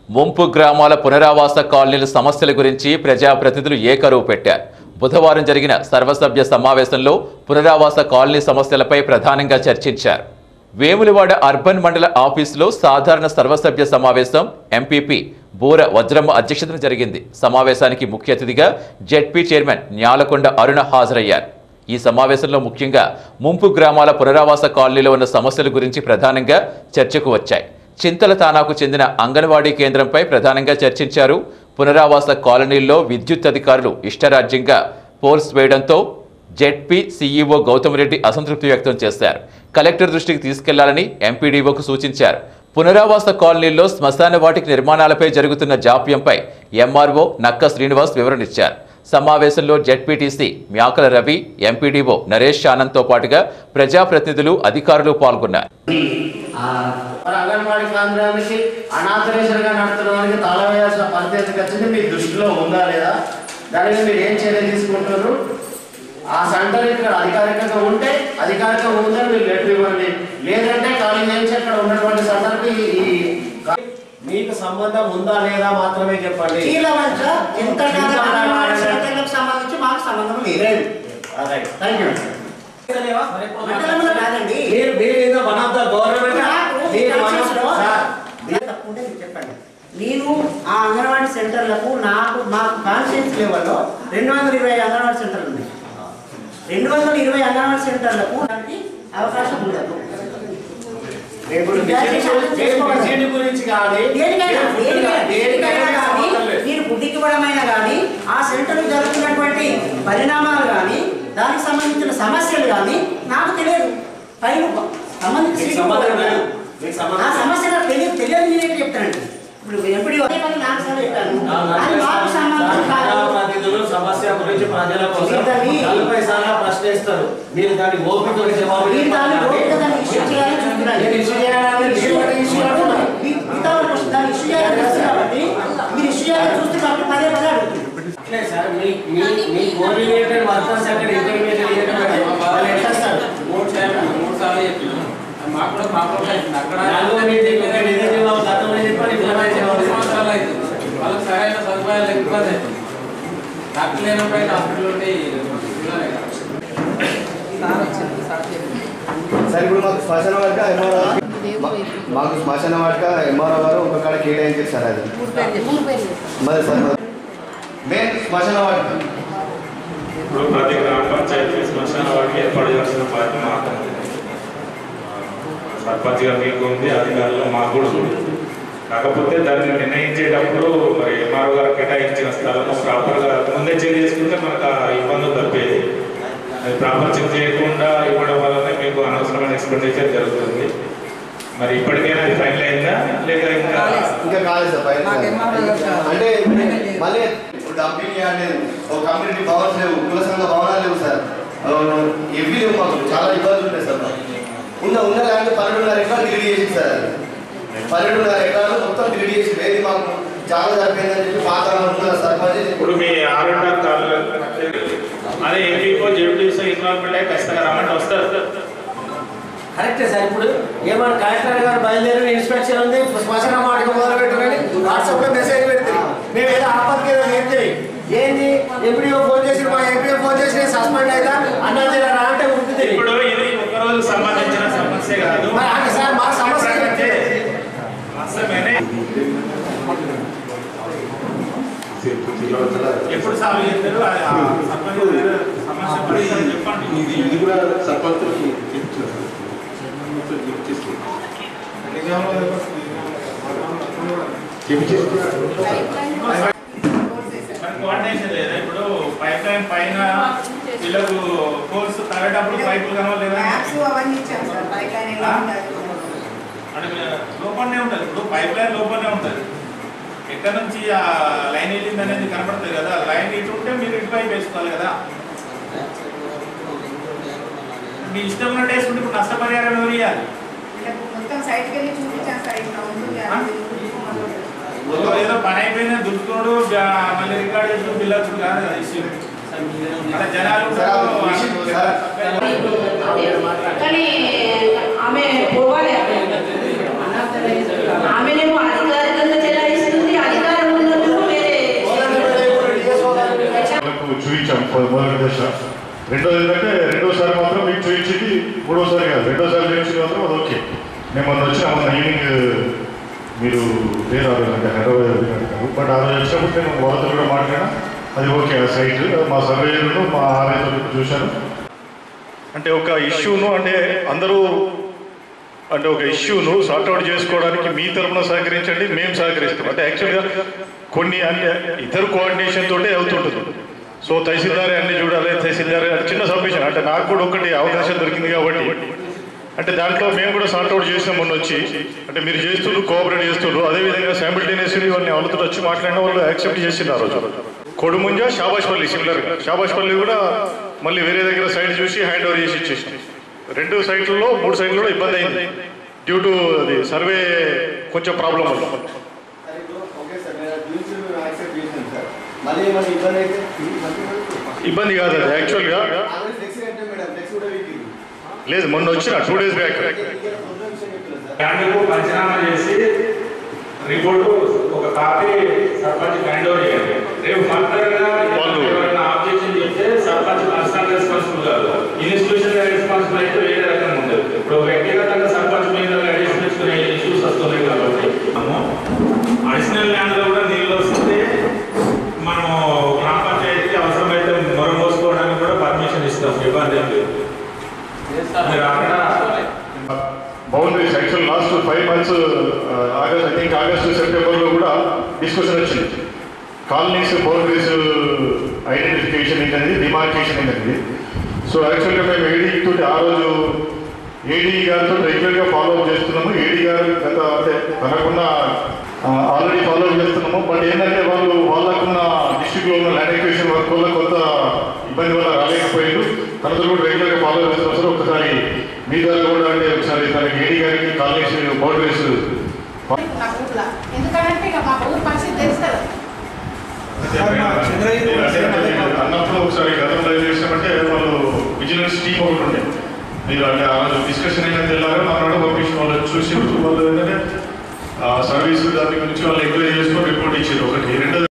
ముంపు గ్రామాల పునరావాస కాలనీల సమస్యల గురించి ప్రజాప్రతినిధులు ఏకరువు పెట్టారు బుధవారం జరిగిన సర్వసభ్య సమావేశంలో పునరావాస కాలనీ సమస్యలపై ప్రధానంగా చర్చించారు వేములవాడ అర్బన్ మండల ఆఫీసులో సాధారణ సర్వసభ్య సమావేశం ఎంపీపీ బూర వజ్రమ్మ అధ్యక్షతన జరిగింది సమావేశానికి ముఖ్య అతిథిగా జెడ్పీ చైర్మన్ న్యాలకొండ అరుణ హాజరయ్యారు ఈ సమావేశంలో ముఖ్యంగా ముంపు గ్రామాల పునరావాస కాలనీలో ఉన్న సమస్యల గురించి ప్రధానంగా చర్చకు వచ్చాయి చింతల తానాకు చెందిన అంగన్వాడీ కేంద్రంపై ప్రధానంగా చర్చించారు పునరావాస కాలనీల్లో విద్యుత్ అధికారులు ఇష్టరాజ్యంగా పోల్స్ వేయడంతో జెడ్పీ సీఈఓ గౌతమ్ రెడ్డి అసంతృప్తి వ్యక్తం చేశారు కలెక్టర్ దృష్టికి తీసుకెళ్లాలని ఎంపీడీఓకు సూచించారు పునరావాస కాలనీల్లో శ్మశాన వాటిక నిర్మాణాలపై జరుగుతున్న జాప్యంపై ఎంఆర్ఓ నక్క శ్రీనివాస్ వివరణిచ్చారు సమావేశంలో జెడ్పీటీసీ మ్యాకల రవి ఎంపీడీఓ నరేష్ ఆనంద్తో పాటుగా ప్రజాప్రతినిధులు అధికారులు పాల్గొన్నారు మరి అంగన్వాడీ కేంద్రానికి అనాథరేషన్ గా నడుతున్న వారికి తాళం వేయాల్సిన పరిస్థితి వచ్చింది మీ దృష్టిలో ఉందా లేదా దాని మీద మీరు ఏం చర్యలు తీసుకుంటున్నారు ఆ సెంటర్ ఇక్కడ అధికారికంగా ఉంటే అధికారికంగా ఉంటే మీరు లెటర్ ఇవ్వండి లేదంటే ఖాళీ చేయించి అక్కడ ఉన్నటువంటి సెంటర్కి ఈ మీకు సంబంధం ఉందా లేదా మాత్రమే చెప్పండి చీలవంచ ఎంత అంగన్వాడీ సెంటర్లకు సంబంధించి మాకు సంబంధం లేదు థ్యాంక్ యూ మండలంలో కాదండి మీరు మీరు ఏదో వన్ ఆఫ్ ద గవర్నమెంట్ నాకు ఈ మీరు one of- కాన్స్టిట్యూన్సీలో సార్, తప్పు ఉంటే మీరు చెప్పండి నేను ఆ అంగన్వాడీ సెంటర్లకు నాకు మాకు కాన్స్టిట్యూన్సీ లెవెల్లో రెండు వందల ఇరవై అంగన్వాడీ సెంటర్లు ఉన్నాయి రెండు వందల ఇరవై అంగన్వాడీ సెంటర్లకు దానికి అవకాశం ఉండదు ఇప్పుడు విజయనగరం గురించి కానీ దేనికైనా దేనికైనా దేనికైనా కానీ సంబంధం లేదు. మీరు బుద్ధికివ్వడమైనా కానీ ఆ సెంటర్ జరుగుతున్నటువంటి పరిణామాలు కానీ దానికి సంబంధించిన సమస్యలు కానీ నాకు తెలియదు పైన సంబంధించి మీకు సంబంధం లేదు మీకు ఆ సంబంధం సమస్య నాకు తెలియదు తెలియదు నేనే చెప్తానండి ఇప్పుడు ఎప్పుడు అదే పని నాకు సార్ చెప్పాను అది మాకు సంబంధం కాదు ప్రతినిధులు సమస్య గురించి ప్రజల కోసం మిగతావి- నలభై సార్లు ప్రశ్నిస్తారు మీరు దాన్ని ఓపిక జవాబు మీరు దాన్ని చెప్పాలి. ఓపిక దాన్ని ఇష్యూ చేయాలని చూస్తున్నాను. నేను ఇష్యూ చేయాలని మీరు ఒకటి ఇష్యూ అంటున్నారు. మీ- మిగతా వాళ్ళు question దాన్ని ఇష్యూ చేయాలని చూస్తున్నారు కాబట్టి మీరు ఇష్యూ చేయాలని చూస్తున్నారు కాబట్టి పదే పదే అడుగుతున్నారు అట్లే సార్ మీ మీ మీ కోఆర్డినేటెడ్ వర్కర్స్ అక్కడ ఇంటర్మీడియట్ చేయడం వాళ్ళు ఎట్లా సార్ మూడు సార్లు మూడు సార్లు చెప్పినాం మాకు కూడా ప్రాబ్లం అవుతుంది అక్కడ నాలుగో మీటింగ్ ఒక నిజం జవాబు గతంలో చెప్పండి ఇప్పుడు మూడు జవాబు సంవత్సరాలు అవుతుంది వాళ్ళకి సరైన సదుపాయాలు ఇబ్బంది అవుతుంది డాక్టర్ లేనప్పుడు అయితే హాస్పిటల్ ఉండి ఇలానే కదా. సార్ ఇప్పుడు మాకు శ్మశాన వాటిక ఎంఆర్ఓ మాకు శ్మశాన వాటిక ఎంఆర్ఓ గారు ఒక కాడ కేటాయించారు సార్ అది మరి సార్ మెయిన్ శ్మశాన వాటిక ఇప్పుడు ప్రతి గ్రామ పంచాయతీ శ్మశాన వాటికి ఏర్పాటు చేయాల్సిన బాధ్యత మాకు ఉంది. సర్పంచ్గా మీకు ఉంది అధికారులు మాకు కూడా ఉంది కాకపోతే దాన్ని నిర్ణయించేటప్పుడు మరి ఎంఆర్ఓ గారు కేటాయించిన స్థలం ప్రాపర్గా ముందే చెక్ చేసుకుంటే మనకు ఆ ఇబ్బందులు తప్పేది అది ప్రాపర్ చెక్ చేయకుండా ఇవ్వడం వల్లనే మీకు అనవసరమైన ఎక్స్పెండిచర్ జరుగుతుంది మరి ఇప్పటికైనా అది ఫైనల్ అయిందా లేక ఇంకా ఇంకా కాలేదు సార్ పైన అంటే మళ్ళీ ఇప్పుడు కంపెనీ లేదు ఒక కమ్యూనిటీ భవన్స్ లేవు కుల సంఘ భవనాలు లేవు సార్ ఇవి లేవు మాకు చాలా ఇబ్బందులు ఉంటాయి సార్ మాకు. ఉన్న ఉన్న ల్యాండ్ పన్నెండున్నర ఎకరాలు డిగ్రీ చేసింది సార్ అది. పన్నెండున్నర ఎకరాలు మొత్తం డిగ్రీ చేసింది ఏది మాకు చాలా సరిపోయిందని చెప్పి పాత ఉన్న సర్పంచ్ ఇప్పుడు మీ ఆర్ఎండ్ఆర్ కార్డు అదే ఏపీకో జెడ్పీసో ఇన్వాల్వ్మెంట్ అయ్యి ఖచ్చితంగా రమ్మంటే వస్తారు కరెక్టే సార్ ఇప్పుడు ఏమన్నా కలెక్టర్ గారు బయలుదేరి ఇన్స్పెక్షన్ ఉంది శ్మశాన వాటికి మొదలు పెట్టారని వాట్సాప్ లో మెసేజ్ పెడుతుంది మేము ఏదో ఆపత్తి ఏదో నేర్చి ఏంది ఎంపీడీఓ ఫోన్ చేసి మా ఎంపీఓ ఫోన్ చేసి సస్పెండ్ అయితే అన్నా జిల్లా రా అంటే ఉంటుంది ఇప్పుడు ఇది ఒక రోజు సంబంధించిన సమస్య కాదు మరి అంటే సార్ మా సమస్య ఏంటి? వాస్తవమేనే. ఎప్పుడు సాల్వ్ చేస్తారు అది ఆ సర్పంచ్ గారు సమస్య పరిష్కారం చెప్పండి ఇది కూడా సర్పంచులకి మరి కోఆర్డినేషన్ లేదా ఇప్పుడు పైప్ లైన్ పైన వీళ్ళకు కోర్సు తగ్గేటప్పుడు పైపులు కనవలేదా అంటే లోపలనే ఉంటుంది ఇప్పుడు పైప్ లైన్ లోపలనే ఉంటుంది ఎక్కడ నుంచి ఆ లైన్ వెళ్ళింది అనేది కనపడుతుంది కదా లైన్ ఇటు ఉంటే మీరు ఇటు పైపు వేసుకోవాలి కదా మీ ఇష్టం ఉన్నట్టు వేసుకుంటే ఇప్పుడు నష్టపరిహారం ఎవరు ఇవ్వాలి మొత్తం సైడ్కి వెళ్ళి చూపించాను సార్ ఇట్లా ఉంటుంది అది. ఏదో ఏదో పని అయిపోయినా దుడుకుడు మళ్ళీ రికార్డ్ చేసుకుని పిల్లలు కాదు కదా ఇష్యూ అలా జనాలు సార్, ఆ విషయం సార్. కానీ ఆమె పోవాలి ఆమెనేమో అధికారికంగా చెల్లాయిస్తుంది రెండోది ఏంటంటే రెండోసారి మాత్రం మీకు చూపించింది మూడోసారి కాదు రెండోసారి చూపించింది మాత్రం అది ఓకే నేను మొన్న వచ్చిన మొన్న ఈవినింగ్ మీరు లేదు ఆ రోజు అంటే హైదరాబాద్ అడిగారు బట్ ఆ రోజు వచ్చినప్పుడు నేను వాళ్ళతో కూడా మాట్లాడినా అది ఓకే ఆ సైట్ మా సర్వేయర్లు మా ఆర్ఐతో చూశాను అంటే ఒక ఇష్యూను అంటే అందరూ అంటే ఒక ఇష్యూను సార్ట్అవుట్ చేసుకోవడానికి మీ తరఫున సహకరించండి మేము సహకరిస్తాం అంటే యాక్చువల్గా కొన్ని అంటే ఇద్దరు కోఆర్డినేషన్ తోటే అవుతుంటుంది సో తహసీల్దారే అన్ని చూడాలి తహసీల్దారే అంటే చిన్న సబ్మిషన్ అంటే నాకు కూడా ఒకటి అవకాశం దొరికింది కాబట్టి అంటే దాంట్లో మేము కూడా సార్ట్అవుట్ చేసిన మొన్న వచ్చి అంటే మీరు చేస్తున్నారు కోఆపరేట్ చేస్తున్నారు అదేవిధంగా శాంబిల్టేనియస్లీ వాళ్ళని వాళ్ళతో వచ్చి మాట్లాడిన వాళ్ళు యాక్సెప్ట్ చేసింది ఆ రోజు కొడుముంజ షాబాష్పల్లి సిమిలర్గా షాబాష్పల్లి కూడా మళ్ళీ వేరే దగ్గర సైడ్ చూసి హ్యాండ్ ఓవర్ చేసి ఇచ్చేసాం రెండు సైట్లలో మూడు సైట్లలో ఇబ్బంది అయింది డ్యూ టు అది సర్వే కొంచెం ప్రాబ్లం వల్ల సార్ ఇప్పుడు ఓకే సార్ నేను డ్యూన్స్ యాక్సెప్ట్ చేశాను సార్ మళ్ళీ ఏమైనా ఇబ్బంది అయితే ఇబ్బంది కాదు అది యాక్చువల్గా ఆల్రెడీ ఫ్లెక్సీ అంటే మేడం ఫ్లెక్సీ కూడా వీక్ లేదు మొన్న వచ్చిన టూ డేస్ బ్యాక్ ప్రోగ్రామ్ విషయం చెప్పలేదు సార్ ల్యాండ్కు పంచనామా చేసి రిపోర్టు ఒక కాపీ సర్పంచ్ హ్యాండ్ ఓవర్ చేయాలి రేపు ఫర్దర్గా వాళ్ళు- ఎవరైనా ఆబ్జెక్షన్ చెప్తే సర్పంచ్ పర్సనల్ రెస్పాన్సిబుల్ కాదు ఇన్స్టిట్యూషన్ రెస్పాన్సిబుల్ అయితే వేరే రకంగా ఉండదు ఇప్పుడు వ్యక్తిగతంగా సర్పంచ్ మీద అడిషన్ తెచ్చుకునే ఇష్యూస్ వస్తున్నాయి కాబట్టి అడిషనల్ ల్యాండ్లో కూడా నీళ్ళు వస్తుంది మనం గ్రామ పంచాయతీకి అవసరమైతే మొర మోసుకోవడానికి కూడా పర్మిషన్ ఇస్తాం ఇబ్బంది ఏం లేదు మీరు అక్కడ boundaries actual last five months August I think August సెప్టెంబర్లో కూడా డిస్కషన్ వచ్చింది కాలనీస్ బౌండరీస్ ఐడెంటిఫికేషన్ ఏంటనేది డిమార్కేషన్ ఏంటనేది సో యాక్చువల్గా మేము ఏడీ తోటి ఆ రోజు ఏడీ గారితో రెగ్యులర్గా ఫాలో అప్ చేస్తున్నాము ఏడీ గారు గత అంటే తనకున్న ఆల్రెడీ ఫాలో అప్ చేస్తున్నాము బట్ ఏంటంటే వాళ్ళు వాళ్ళకున్న డిస్ట్రిక్ట్లో ఉన్న ల్యాండ్ ఎక్వేషన్ వర్క్ వల్ల కొంత ఇబ్బంది వల్ల రాలేకపోయారు తనతో కూడా రెగ్యులర్గా ఫాలో అప్ చేస్తున్నారు సార్ ఒకసారి మీ ద్వారా కూడా అంటే ఒకసారి తనకి ఏడీ గారికి కాలనీస్ బౌండరీస్ నా ఊర్లో ఎందుకంటే ఇక మా ఊరు పరిస్థితి తెలుస్తుంది అన్నప్పుడు ఒకసారి గతంలో ఏం చేసామంటే వాళ్ళు విజిలెన్స్ టీమ్ ఒకటి ఉండే మీరు అంటే ఆ రోజు డిస్కషన్ అయినా తెల్లారో మర్నాడు పంపించిన వాళ్ళు చూసి వాళ్ళు ఏంటంటే సర్వీస్ దాని గురించి వాళ్ళు ఎంక్వైరీ చేసుకొని రిపోర్ట్ ఇచ్చారు ఒకటి రెండో